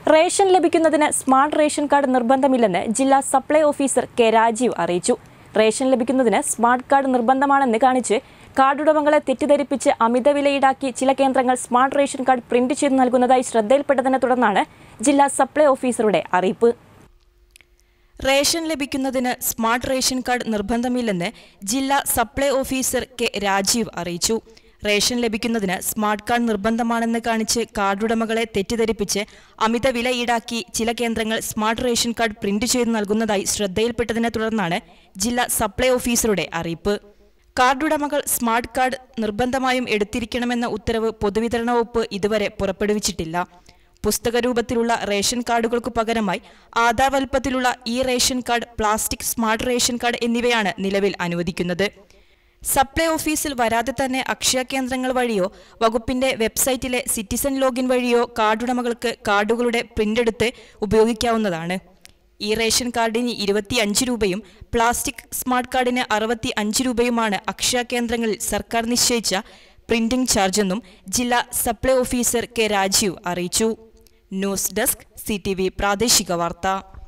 ration ലഭിക്കുന്നതിന് smart ration card നിർബന്ധമില്ലെന്ന് ജില്ലാ supply officer K Rajeev അറിയിച്ചു റേഷൻ ലഭിക്കുന്നതിന് സ്മാർട്ട് കാർഡ് നിർബന്ധമാണെന്ന് കാണിച്ച് കാർഡുടമകളെ തെറ്റിദ്ധരിപ്പിച്ച് അമിത വില ഈടാക്കി ചില കേന്ദ്രങ്ങൾ സ്മാർട്ട് റേഷൻ കാർഡ് പ്രിന്റ് ചെയ്ത് നൽകുന്നതായി ശ്രദ്ധയിൽപ്പെട്ടതിനെ തുടർന്നാണ് ജില്ലാ സപ്ലൈ ഓഫീസറുടെ അറിയിപ്പ് റേഷൻ ലഭിക്കുന്നതിന് സ്മാർട്ട് റേഷൻ കാർഡ് നിർബന്ധമില്ലെന്ന് ജില്ലാ സപ്ലൈ ഓഫീസർ കെ രാജീവ് അറിയിച്ചു റേഷൻ ലഭിക്കുന്നതിന് സ്മാർട്ട് കാർഡ് നിർബന്ധമാണെന്ന് കാണിച്ച് കാർഡുടമകളെ തെറ്റിദ്ധരിപ്പിച്ച് അമിത വില ഈടാക്കി ചില കേന്ദ്രങ്ങൾ സ്മാർട്ട് റേഷൻ കാർഡ് പ്രിന്റ് ചെയ്ത് നൽകുന്നതായി ശ്രദ്ധയിൽപ്പെട്ടതിനെ തുടർന്നാണ് ജില്ലാ സപ്ലൈ ഓഫീസറുടെ അറിയിപ്പ് കാർഡുടമകൾ സ്മാർട്ട് കാർഡ് നിർബന്ധമായും എടുത്തിരിക്കണമെന്ന ഉത്തരവ് പൊതുവിതരണ വകുപ്പ് ഇതുവരെ പുറപ്പെടുവിച്ചിട്ടില്ല പുസ്തക രൂപത്തിലുള്ള റേഷൻ കാർഡുകൾക്ക് പകരമായി ആധാർ വലുപ്പത്തിലുള്ള ഈ ration card plastic smart ration card എന്നിവയാണ് നിലവിൽ അനുവദിക്കുന്നത് സപ്ലൈ ഓഫീസിൽ വരാതെ തന്നെ അക്ഷയ കേന്ദ്രങ്ങൾ വഴിയോ വകുപ്പിന്റെ വെബ്സൈറ്റിലെ സിറ്റിസൺ ലോഗിൻ വഴിയോ കാർഡുടമകൾക്ക് കാർഡുകളുടെ പ്രിന്റ് എടുത്ത് ഉപയോഗിക്കാവുന്നതാണ് ഈ റേഷൻ കാർഡിന് ഇരുപത്തി അഞ്ച് രൂപയും പ്ലാസ്റ്റിക് സ്മാർട്ട് കാർഡിന് അറുപത്തി അഞ്ച് രൂപയുമാണ് അക്ഷയ കേന്ദ്രങ്ങളിൽ സർക്കാർ നിശ്ചയിച്ച പ്രിന്റിംഗ് ചാർജെന്നും ജില്ലാ സപ്ലൈ ഓഫീസർ കെ രാജീവ് അറിയിച്ചു ന്യൂസ് ഡെസ്ക് സി പ്രാദേശിക വാർത്ത